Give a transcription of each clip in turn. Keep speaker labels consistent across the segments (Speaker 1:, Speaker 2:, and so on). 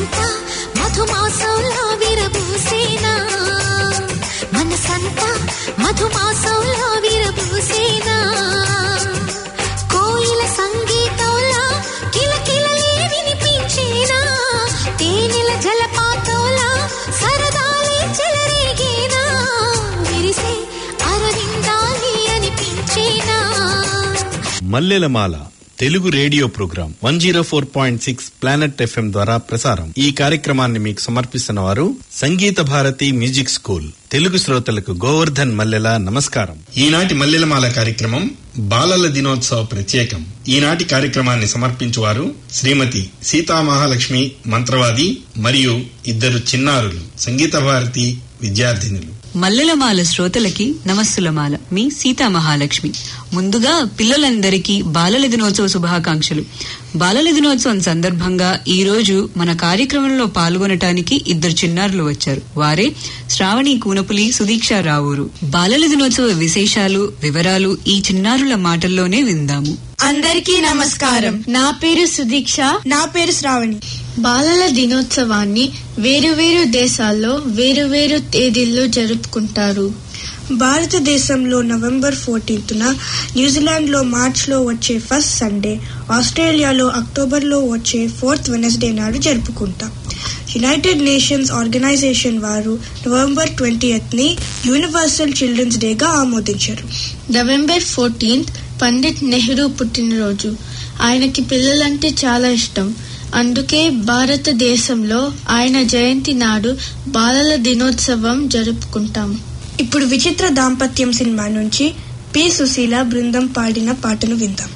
Speaker 1: మనసంతా మధుమాసంలా విరబూసేనా మనసంతా మధుమాసంలా విరబూసేనా కోయిల సంగీతంలా కిలకిలలే వినిపించేనా తేనెల జలపాతంలా సరదాలే చెలరేగేనా విరిసే అరవిందాలి అనిపించేనా
Speaker 2: మల్లెలమాల Telugu radio program one zero four point six planet FM ద్వారా ప్రసారం ఈ కార్యక్రమాన్ని మీకు సమర్పిస్తున్న వారు సంగీత భారతి మ్యూజిక్ స్కూల్ తెలుగు శ్రోతలకు గోవర్ధన్ మల్లెల నమస్కారం ఈనాటి మల్లెలమాల కార్యక్రమం బాలల దినోత్సవ ప్రత్యేకం ఈనాటి కార్యక్రమాన్ని సమర్పించువారు శ్రీమతి సీతామహాలక్ష్మి మంత్రవాది మరియు ఇద్దరు చిన్నారులు సంగీత భారతి విద్యార్థినులు
Speaker 3: మల్లెలమాల శ్రోతలకి నమస్సులమాల మీ సీతా మహాలక్ష్మి ముందుగా పిల్లలందరికీ బాలల దినోత్సవ శుభాకాంక్షలు బాలల దినోత్సవం సందర్భంగా ఈ రోజు మన కార్యక్రమంలో పాల్గొనటానికి ఇద్దరు చిన్నారులు వచ్చారు వారే శ్రావణి కూనపులి సుదీక్ష రావూరు బాలల దినోత్సవ విశేషాలు వివరాలు ఈ చిన్నారుల మాటల్లోనే విందాము
Speaker 4: అందరికీ నమస్కారం నా పేరు సుదీక్ష నా పేరు శ్రావణి బాలల దినోత్సవాన్ని వేరువేరు దేశాల్లో వేరువేరు తేదీల్లో జరుపుకుంటారు
Speaker 5: భారతదేశంలో నవంబర్ ఫోర్టీన్త్న న్యూజిలాండ్లో మార్చ్లో వచ్చే ఫస్ట్ సండే ఆస్ట్రేలియాలో అక్టోబర్లో వచ్చే ఫోర్త్ వెనస్డే నాడు జరుపుకుంటాం యునైటెడ్ నేషన్స్ ఆర్గనైజేషన్ వారు నవంబర్ ట్వంటీయత్ ని యూనివర్సల్ చిల్డ్రన్స్ డేగా ఆమోదించారు
Speaker 4: నవంబర్ ఫోర్టీన్త్ పండిత్ నెహ్రూ పుట్టినరోజు ఆయనకి పిల్లలంటే చాలా ఇష్టం అందుకే భారతదేశంలో ఆయన జయంతి నాడు బాలల దినోత్సవం జరుపుకుంటాం
Speaker 5: ఇప్పుడు విచిత్ర దాంపత్యం సినిమా నుంచి పి సుశీల బృందం పాడిన పాటను విందాం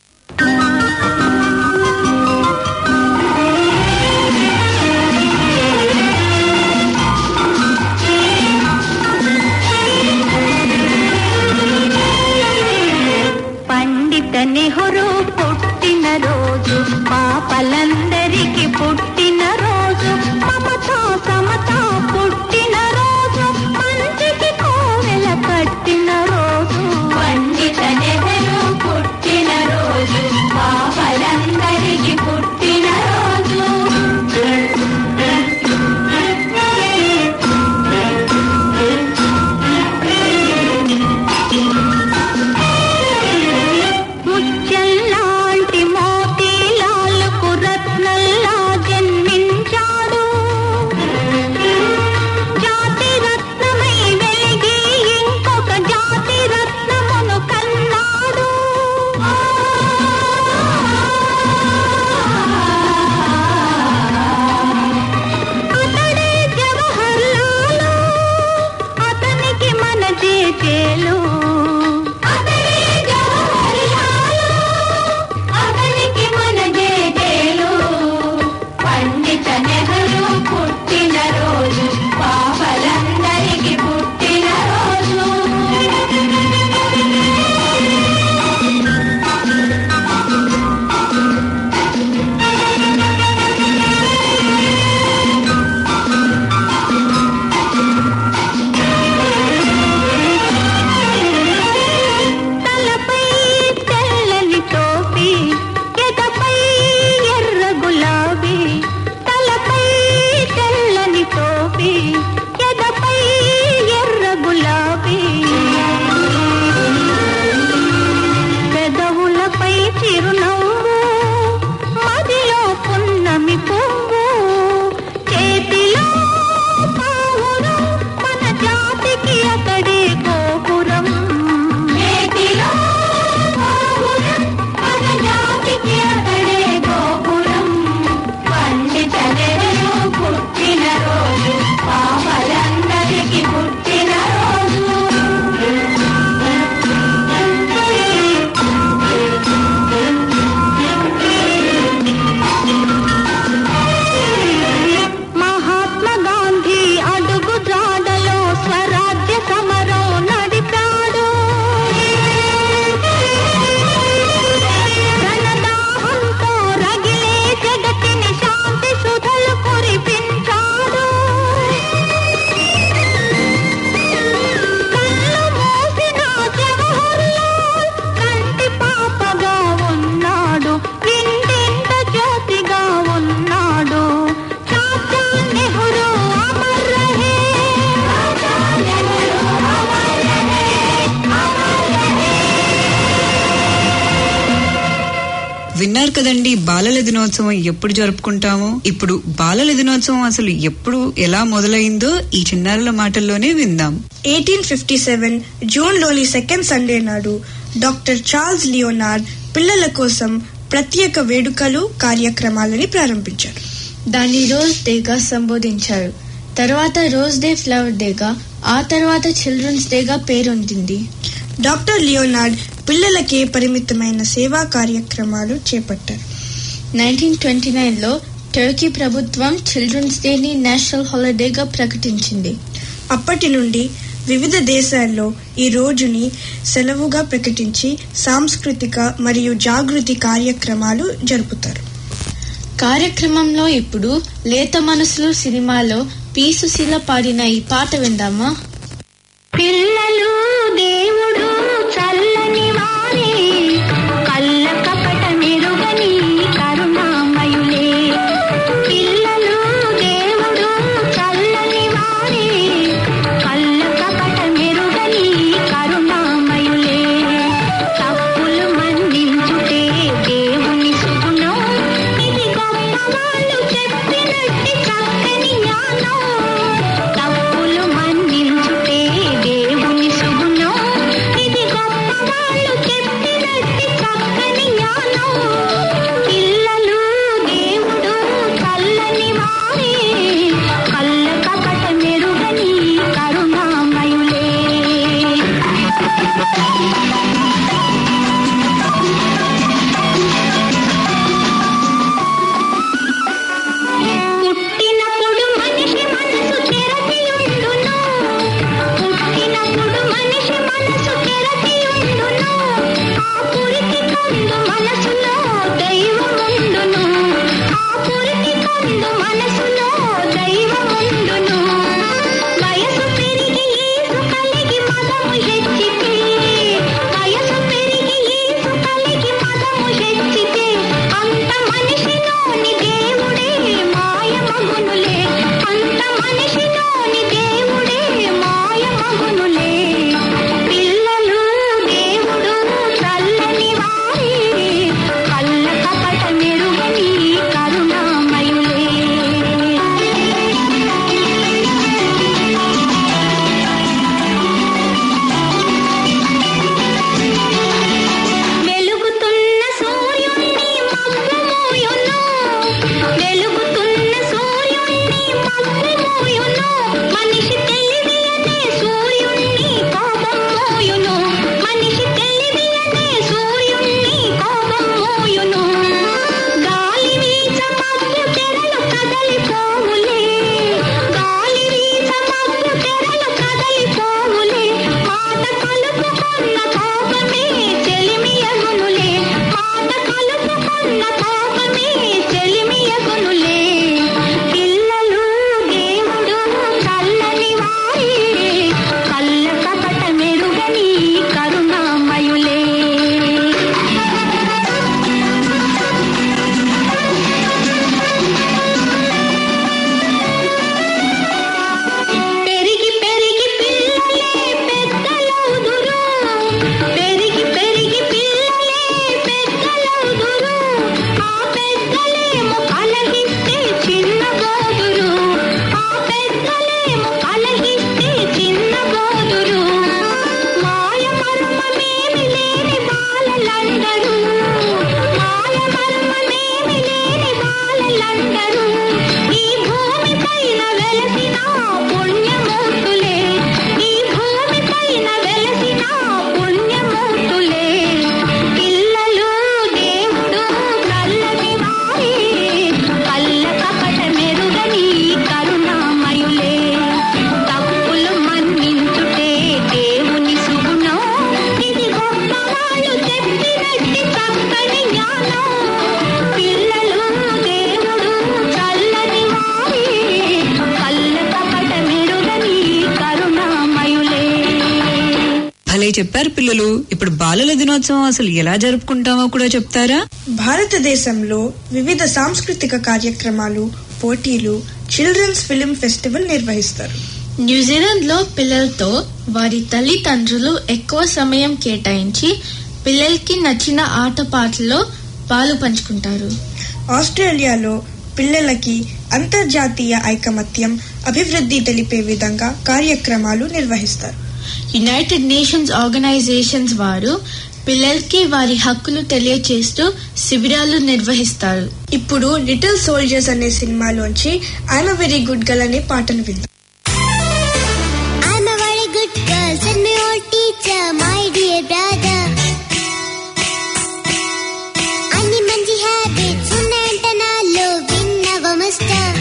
Speaker 6: పండిత నెహ్రూ పుట్టిన రోజు పాపలందరికీ పుట్టిన రోజు మమతా సమత పుట్టిన రోజు మంచికి కోవెల కట్టిన రోజు పండిత నెహ్రూ పుట్టిన రోజు పాపలందరికీ పుట్టిన రోజు ముత్యంలాంటి మోతీలాలకు రత్నల్లా జన్మించాడు
Speaker 3: విన్నారు కదండి బాలల దినోత్సవం ఎప్పుడు జరుపుకుంటామో ఇప్పుడు బాలల దినోత్సవం అసలు ఎప్పుడు ఎలా మొదలైందో ఈ చిన్నారుల మాటల్లోనే విందాం
Speaker 5: ఎయిటీన్ ఫిఫ్టీ సెవెన్ జూన్లోని సెకండ్ సండే నాడు డాక్టర్ చార్ల్స్ లియోనార్డ్ పిల్లల కోసం ప్రత్యేక వేడుకలు కార్యక్రమాలని ప్రారంభించారు
Speaker 4: దాన్ని రోజ్ డేగా సంబోధించారు తర్వాత రోజ్ డే ఫ్లవర్ డేగా ఆ తర్వాత చిల్డ్రన్స్ డేగా పేరొందింది
Speaker 5: డాక్టర్ లియోనార్డ్ పిల్లలకే పరిమితమైన సేవా కార్యక్రమాలు చేపట్టారు
Speaker 4: నైన్టీన్ ట్వంటీ నైన్లో టర్కీ ప్రభుత్వం చిల్డ్రన్స్ డేని నేషనల్ హాలిడేగా ప్రకటించింది
Speaker 5: అప్పటి నుండి వివిధ దేశాల్లో ఈ రోజుని సెలవుగా ప్రకటించి సాంస్కృతిక మరియు జాగృతి కార్యక్రమాలు జరుపుతారు
Speaker 4: కార్యక్రమంలో ఇప్పుడు లేత మనసులు సినిమాలో పి సుశీల పాడిన ఈ పాట విందామా
Speaker 6: పిల్లలు దేవుడు చల్లని వారే కళ్ళ కపట మెరుగని కరుణామయులే పిల్లలు దేవుడు చల్లని వారే కళ్ళ కపట మెరుగని కరుణామయులే తప్పులు మన్నించుటే దేవుని సుగుణం ఇది గొప్ప వాళ్ళు చెప్పినట్టి చక్కని జ్ఞానం తప్పులు మన్నించుటే దేవుని సుగుణం ఇది గొప్ప వాళ్ళు చెప్పినట్టి చక్కని జ్ఞానం పిల్లలు దేవుడు చల్లని వారే కళ్ళ కపట మెరుగని కరుణామయులే పుట్టినప్పుడు మనిషి మనసు తెరచియుండును పుట్టినప్పుడు మనిషి మనసు తెరచియుండును ఆ పురికి కందు మనసులో దైవముండును ఆ పురికి కందు మనసులో దైవముండును వయసు పెరిగి ఈసు కలిగి మదము హెచ్చితే వయసు పెరిగి ఈసు కలిగి మదము హెచ్చితే అంత మనిషిలోని దేవుడే మాయమగునులే అంత మనిషిలోని దేవుడే మాయమగునులే పిల్లలు దేవుడు చల్లని వారి కళ్ళ కపట మెరుగని కరుణామయులే వెలుగుతున్న సూర్యుణ్ణి మబ్బుమోయును వెలుగుతున్న సూర్యుణ్ణి మబ్బుమోయును మనిషి తెలివియనే సూర్యుణ్ణి కోపమోయును మనిషి తెలివియనే సూర్యుణ్ణి కోపమోయును గాలి వీచ మబ్బు తెరలు కదలిపోవులే గాలి వీచ మబ్బు తెరలు కదలిపోవులే మాట కలుపుకున్న కోపమే చెలిమియగునులే మాట కలుపుకున్న కోపమే చెలిమియగునులే పిల్లలు దేవుడు చల్లని వారి కళ్ళ కపట మెరుగని కరుణామయులే పెరిగి పెరిగి పిల్లలే పెద్దలవుదురు పెరిగి పెరిగి పిల్లలే పెద్దలవుదురు ఆ పెద్దలేమో కలగిస్తే చిన్నబోదురు ఆ పెద్దలేమో కలగిస్తే చిన్నబోదురు మాయ మర్మమేమి లేని బాలలందరూ మాయ మర్మమేమి లేని బాలలందరూ ఈ భూమి పైన వెలసిన పుణ్యమూర్తులే ఈ భూమి పైన వెలసిన పుణ్యమూర్తులే పిల్లలు దేవుడు కల్లని వారి కళ్ళ కపట మెరుగని కరుణామయులే తప్పులు మన్నించుటే దేవుని సుగుణం ఇది గొప్ప వాళ్ళు చెప్పినట్టి చక్కని జ్ఞానం పిల్లలు దేవుడు చల్లని వారి కళ్ళ కపట మెరుగని కరుణామయులే
Speaker 3: భలే చెప్పారు పిల్లలు ఇప్పుడు బాలల దినోత్సవం అసలు ఎలా జరుపుకుంటామో కూడా చెప్తారా
Speaker 5: భారతదేశంలో వివిధ సాంస్కృతిక కార్యక్రమాలు పోటీలు చిల్డ్రన్స్ ఫిల్మ్ ఫెస్టివల్ నిర్వహిస్తారు
Speaker 4: న్యూజిలాండ్ లో పిల్లలతో వారి తల్లిదండ్రులు ఎక్కువ సమయం కేటాయించి పిల్లలకి నచ్చిన ఆటపాటల్లో పాలు పంచుకుంటారు
Speaker 5: ఆస్ట్రేలియాలో పిల్లలకి అంతర్జాతీయ ఐకమత్యం అభివృద్ధి తెలిపే విధంగా కార్యక్రమాలు నిర్వహిస్తారు
Speaker 4: యునైటెడ్ నేషన్స్ ఆర్గనైజేషన్స్ వారు పిల్లలకి వారి హక్కులు తెలియచేస్తూ శిబిరాలు నిర్వహిస్తారు
Speaker 5: ఇప్పుడు లిటిల్ సోల్జర్స్ అనే సినిమాలోంచి ఐఎమ్ వెరీ గుడ్ గర్ల్ అనే పాటను విందాం
Speaker 1: I'm a very good girl, said my old teacher, my dear brother. అన్ని మంచి హ్యాబిట్స్ ఉన్నాయంట నాలో విన్నవ mister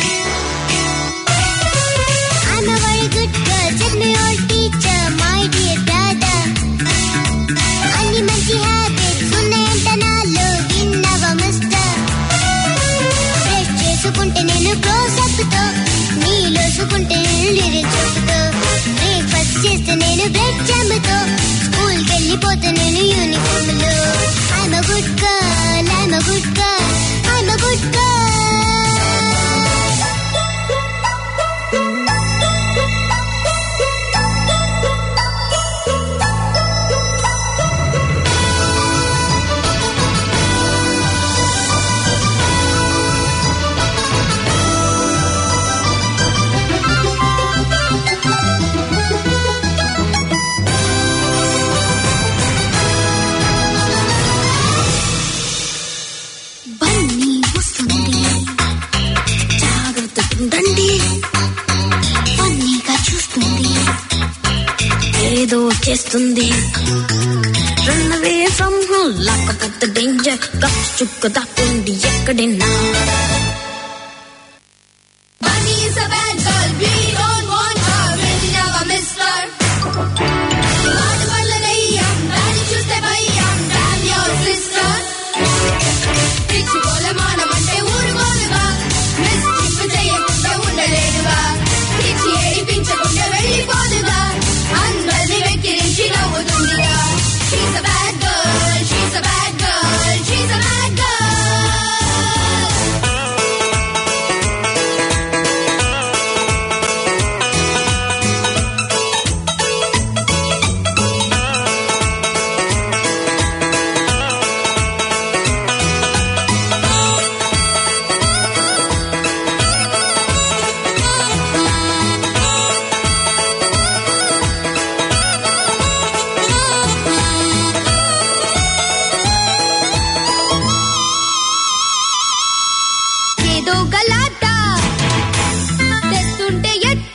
Speaker 1: I'm a very good girl, said my old teacher, my dear brother. అన్ని మంచి హ్యాబిట్స్ ఉన్నాయంట నాలో విన్నవ మిస్టర్ బ్రష్ చేసుకుంటే నేను క్లోజప్ తో నీలోసుకుంటే నేను లిరిక్స్ చెప్పుతో బ్రేక్ఫాస్ట్ చేస్తే నేను బ్రెడ్ జామ్ తో స్కూల్ కి వెళ్ళిపోతే నేను యూనిఫామ్ లో I'm a good girl I'm a good girl I'm a good girl bunny వస్తుంది జాగ్రత్తగా ఉండండి ఫన్నీగా చూస్తుంది ఏదో చేస్తుంది రన్ అవే ఫ్రమ్ హోమ్ లేకపోతే డేంజర్ గప్ చుక్క దాక్కుండి ఎక్కడైనా
Speaker 7: Bunny is a bad girl, we don't want her. Really never miss her. ఆడవాళ్ళ దయ్యం, దాన్ని చూస్తే భయం. Damn your sister. పిచ్చి గోలమానమంటే ఊరుకోదుగా. Mischief చేయకుండా ఉండలేదుగా. పిచ్చి ఏడిపించకుండా వెళ్ళిపోదుగా. అందరినీ వెక్కిరించి నవ్వుతుందిగా. She's a bad girl, she's a bad girl, she's a bad girl. ఏదో గలాట తెస్తుంటే ఎట్ట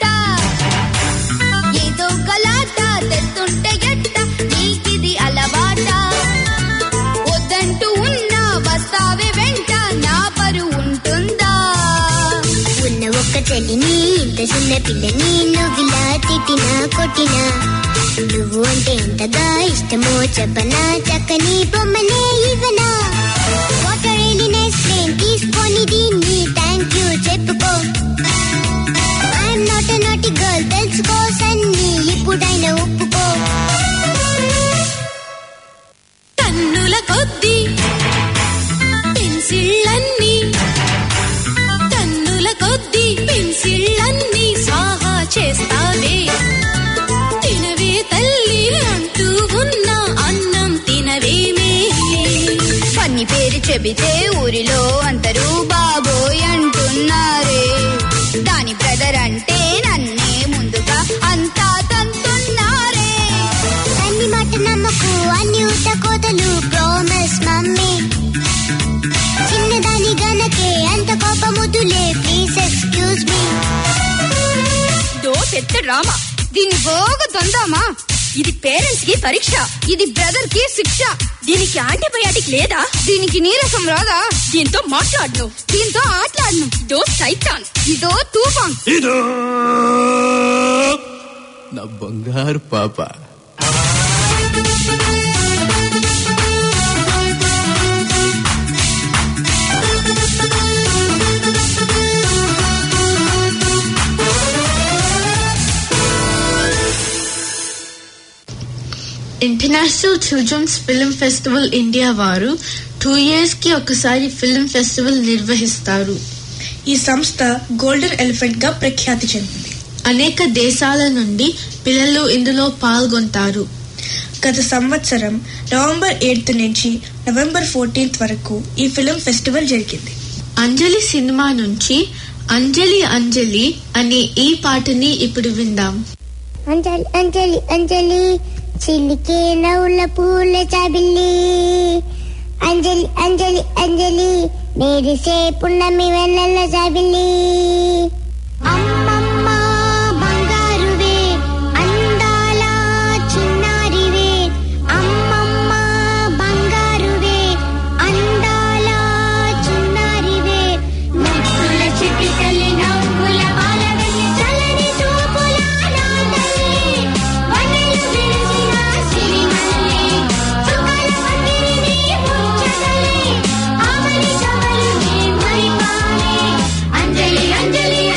Speaker 7: ఏదో గలాట తెస్తుంటే ఎట్ట నీకిది అలవాట వద్దంటూ ఉన్నా వస్తావే వెంట నా పరు ఉంటుందా
Speaker 1: ఉన్న ఒక్క చెల్లిని ఇంత చిన్న పిల్లని నువ్విలా తిట్టినా కొట్టినా నువ్వు అంటే ఎంతగా ఇష్టమో చెప్పనా చక్కని బొమ్మనే ఇవ్వనా వాటర్ ఎలినెస్ నేను తీసుకొని దీన్ని థ్యాంక్ యూ చెప్పుకో I'm not a naughty girl తెలుసుకో సన్ని ఇప్పుడైనా ఒప్పుకో
Speaker 7: టన్నుల కొద్ది పెన్సిళ్ళన్నీ టన్నుల కొద్ది పెన్సిళ్ళన్నీ సాహా చేస్తావే తినవే తల్లి అంటూ ఉన్న అన్నం తినవేమే పన్ని పేరు చెబితే ఊరిలో అందరూ బాబోయ్ అంటున్నారే దాని బ్రదర్ అంటే నన్నే ముందుగా అంతా తంతున్నారే
Speaker 1: అన్ని మాట నమ్మకు అన్ని ఉత్త కోతలు ప్రామిస్ మమ్మీ చిన్నదాని గనకే అంత కోపముదులే ప్లీజ్ ఎక్స్క్యూజ్ మీ
Speaker 7: దో పెద్ద డ్రామా దీన్ని బాగా తందామా ఇది పేరెంట్స్ కి పరీక్ష ఇది బ్రదర్ కి శిక్ష దీనికి యాంటీబయాటిక్ లేదా దీనికి నీరసం రాదా దీంతో మాట్లాడను దీంతో ఆటలాడను ఇదో సైతాన్ ఇదో తూఫాన్
Speaker 8: ఇదో నా బంగారు పాప
Speaker 4: international children's film festival India వారు టూ ఇయర్స్ కి ఒకసారి ఫిల్మ్ ఫెస్టివల్ నిర్వహిస్తారు
Speaker 5: ఈ సంస్థ గోల్డెన్ ఎలిఫెంట్ గా ప్రఖ్యాతి చెందింది
Speaker 4: అనేక దేశాల నుండి పిల్లలు ఇందులో పాల్గొంటారు
Speaker 5: గత సంవత్సరం నవంబర్ ఎయిత్ నుంచి నవంబర్ ఫోర్టీన్త్ వరకు ఈ ఫిలిం ఫెస్టివల్ జరిగింది
Speaker 4: అంజలి సినిమా నుంచి అంజలి అంజలి అనే ఈ పాటని ఇప్పుడు విందాం
Speaker 1: అంజలి అంజలి అంజలి చిలికే నవ్వుల పూల చాబిల్లి అంజలి అంజలి అంజలి మెరిసే పున్నమి వెన్నెల చాబిల్లి అమ్మమ్మ బంగారువే అందాల చిన్నారివే అమ్మమ్మ బంగారువే అందాల చిన్నారివే ముక్కుల చిట్టి తల్లి నవ్వుల పాలవెల్లి చల్లని చూపుల నాదల్లి వనెలు విరిసిన సిరిమల్లి చుక్కల పందిరిని ముంచగలి ఆమని చవలుని మురిపాలే అంజలి అంజలి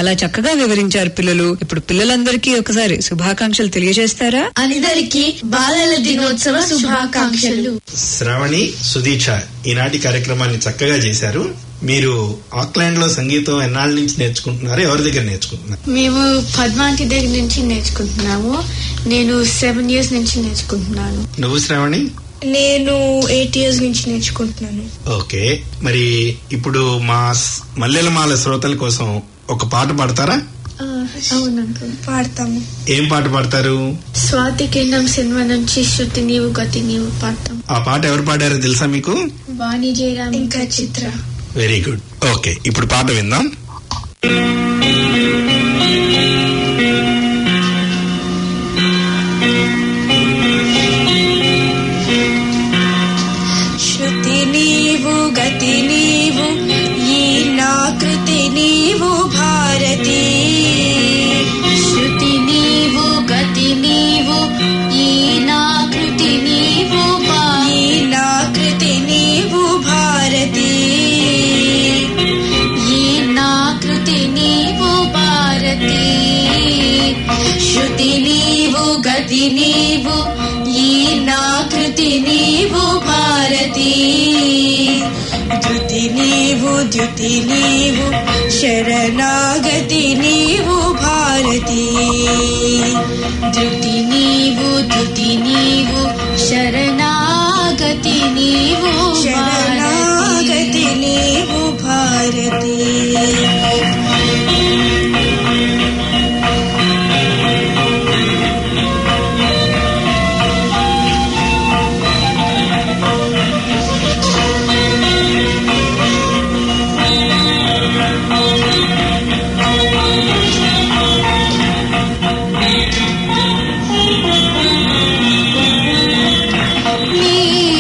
Speaker 3: చాలా చక్కగా వివరించారు పిల్లలు ఇప్పుడు పిల్లలందరికీ ఒకసారి శుభాకాంక్షలు తెలియజేస్తారా
Speaker 4: అందరికీ బాలల దినోత్సవ శుభాకాంక్షలు
Speaker 2: శ్రావణి సుదీక్ష ఈనాటి కార్యక్రమాన్ని చక్కగా చేశారు మీరు ఆక్లాండ్ లో సంగీతం ఎన్నాళ్ళ నుంచి నేర్చుకుంటున్నారు ఎవరి దగ్గర నేర్చుకుంటున్నారు
Speaker 4: మేము పద్మాంటి దగ్గర నుంచి నేర్చుకుంటున్నాము నేను సెవెన్ ఇయర్స్ నుంచి నేర్చుకుంటున్నాను
Speaker 2: నువ్వు శ్రావణి
Speaker 5: నేను ఎయిట్ ఇయర్స్ నుంచి నేర్చుకుంటున్నాను
Speaker 2: ఓకే మరి ఇప్పుడు మా స్- మల్లెలమాల శ్రోతల కోసం ఒక పాట పాడతారా
Speaker 4: అవునంకు
Speaker 5: పాడతాము
Speaker 2: ఏం పాట పాడతారు
Speaker 4: స్వాతి కిండం సినిమా నుంచి శృతి నీవు గతి నీవు పాడతాం
Speaker 2: ఆ పాట ఎవరు పాడారో తెలుసా మీకు
Speaker 4: వాణి జయరామ్
Speaker 5: ఇంకా చిత్ర
Speaker 2: వెరీ గుడ్ ఓకే ఇప్పుడు పాట విందాం
Speaker 5: శృతి నీవు గతి నీవు ఈ నాకృతి నీవు భారతి
Speaker 7: శృతి నీవు గతి నీవు ఈ నాకృతి నీవు
Speaker 5: ఈ నాకృతి నీవు భారతి
Speaker 7: ఈ నాకృతి నీవు భారతి
Speaker 5: శృతి నీవు గతి నీవు ఈ నాకృతి నీవు భారతి ధృతి నీవు ద్యుతి నీవు శరణాగతి నీవు భారతి
Speaker 7: ధృతి నీవు ధృతి నీవు శరణాగతి నీవు భారతి
Speaker 5: శరణాగతి నీవు భారతి
Speaker 7: నీ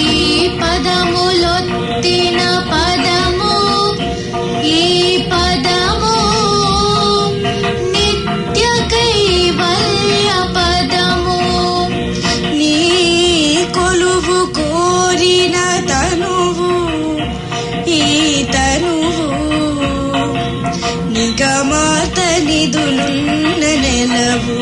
Speaker 7: పదములొత్తిన పదము ఈ పదము నిత్య కైవల్య పదము
Speaker 5: నీ కొలువు కోరిన తనువు ఈ తనువు నిగమాత నిధులున్న నెలవు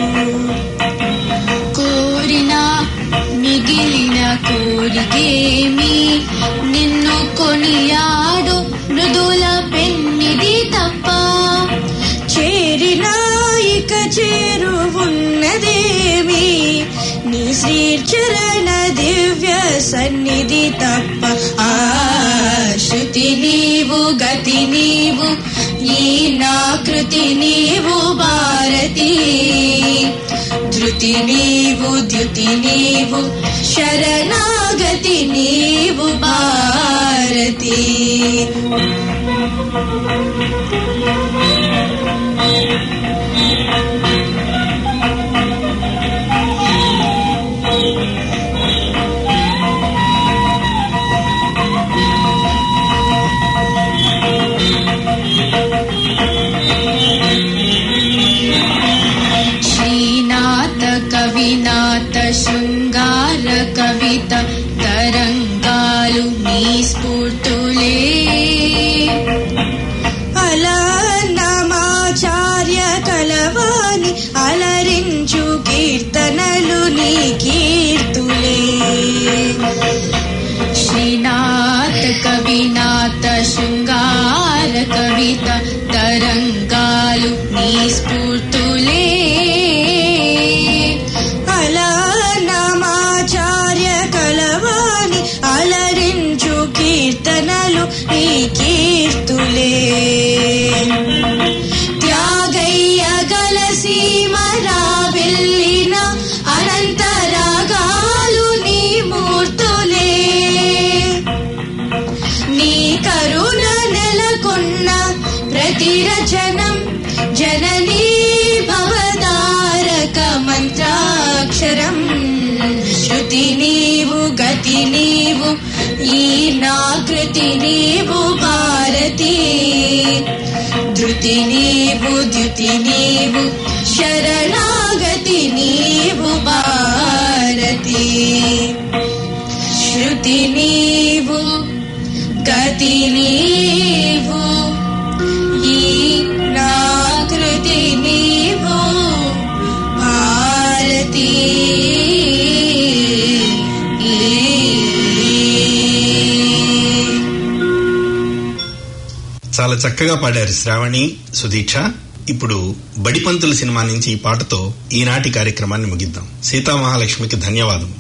Speaker 7: కోరిన మిగిలిన కోరికేమి నిన్ను కొనియాడు మృదుల పెన్నిది తప్ప
Speaker 5: చేరిన ఇక చేరువున్నదేమి నీ శ్రీచరణ దివ్య సన్నిధి తప్ప ఆ శృతి నీవు గతి నీవు ఈ నాకృతి నీవు భారతి ధృతి నీవు ద్యుతి నీవు శరణాగతి నీవు భారతి
Speaker 7: శ్రీనాథ కవినాథ శృంగార కవిత తరంగాలు నీ స్ఫూర్తులే
Speaker 5: అలన్నమాచార్య కలవాని అలరించు కీర్తనలు నీ కీర్తులే
Speaker 7: శ్రీనాథ కవినాథ శృంగార కవిత తరంగాలు నీ స్ఫూర్తులే
Speaker 5: అలన్నమాచార్య కలవాని అలరించు కీర్తనలు నీ కీర్తులే త్యాగయ్య గల సీమ రాబెల్లిన అనంత రాగాలు నీ మూర్తులే నీ కరుణ నెలకొన్న ప్రతి రచనం జననీ భవతారక మంత్రాక్షరం శృతి నీవు గతి నీవు ఈ నాకృతి నీవు భారతి ధృతి నీవు ద్యుతి నీవు శరణాగతి నీవు భారతి శృతి నీవు గతి నీవు ఈ నాకృతి
Speaker 2: చాలా చక్కగా పాడారు శ్రావణి సుదీక్ష ఇప్పుడు బడిపంతుల సినిమా నుంచి ఈ పాటతో ఈనాటి కార్యక్రమాన్ని ముగిద్దాం సీతా మహాలక్ష్మికి ధన్యవాదములు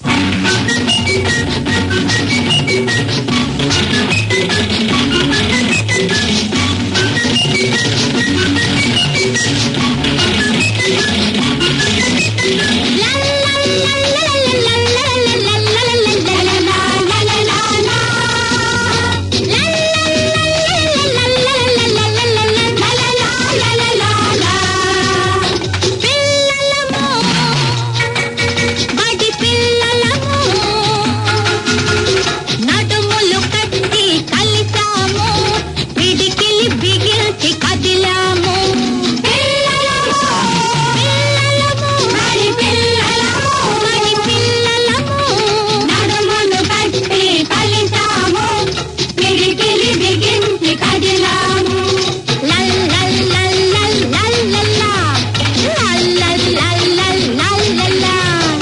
Speaker 6: బడి పిల్లలము నడుములు కట్టి కలిసాము పిడికిలి బిగిల్చి కదిలాము పిల్లలము బడి పిల్లలము బడి పిల్లలము నడుములు కట్టి కలిసాము పిడికిలి బిగించి కదిలాము లల్ లల్ లల్ లల్ లల్ లల్లా. లల్ లల్ లల్ లల్ లల్ లల్లా.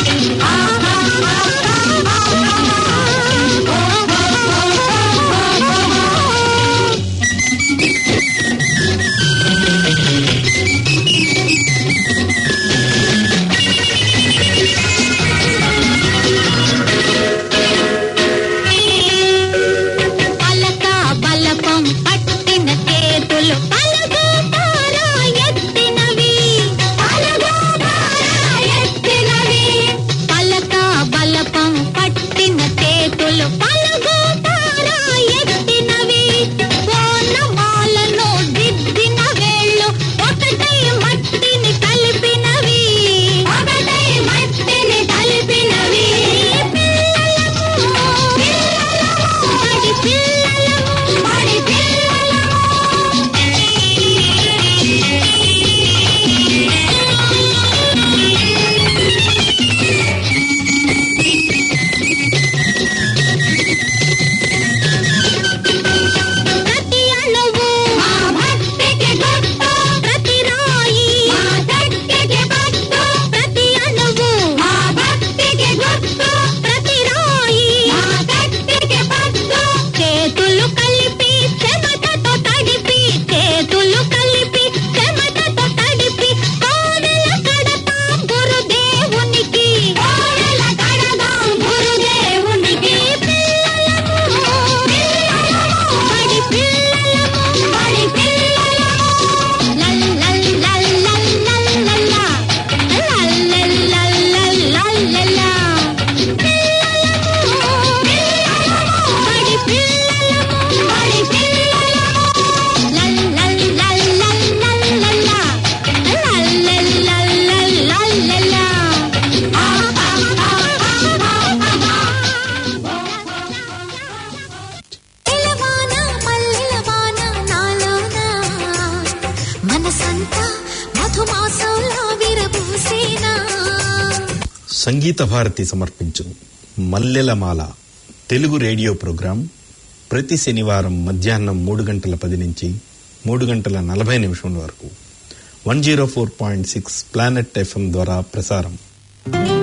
Speaker 6: పలక బలపం పట్టిన చేతులు పలుగుతారా ఎత్తినవి పలుగుతారా ఎత్తినవి పలక బలపం పట్టిన చేతులు పలుగుతారా ఎత్తినవి ఓనమాలను దిద్దిన వేళ్ళు ఒకటై మట్టిని కలిపినవి ఒకటై మట్టిని కలిపినవి బడి పిల్లలము బడి ప్రతి అణువు మా భక్తికి గుర్తు ప్రతి రాయి మా శక్తికి పట్టు ప్రతి అణువు మా భక్తికి గుర్తు ప్రతి రాయి మా శక్తికి పట్టు చేతులు కలిపి చెమటతో తడిపి చేతులు కలిపి చెమటతో తడిపి కోడెల కడతాం గురుదేవునికి కోడెల కడదాం గురుదేవునికి బడి పిల్లలము బడి పిల్లలము లల్ లల్ లల్ లల్ లల్ లల్లా. లల్ లల్ లల్ లల్ లల్ లల్లా. బడి పిల్లలము బడి పిల్లలము లల్ లల్ లల్ లల్ లల్ లల్లా. లల్ లల్ లల్ లల్ లల్ లల్లా. ఆ ఆ ఆ ఎలవాన మల్లెలవాన నాలోన మనసంతా మధుమాసంలో విరబూసేనా
Speaker 2: సంగీత భారతి సమర్పించు మల్లెలమాల తెలుగు రేడియో ప్రోగ్రాం ప్రతి శనివారం మధ్యాహ్నం మూడు గంటల పది నుంచి మూడు గంటల నలభై నిమిషముల వరకు one zero four point six planet FM ద్వారా ప్రసారం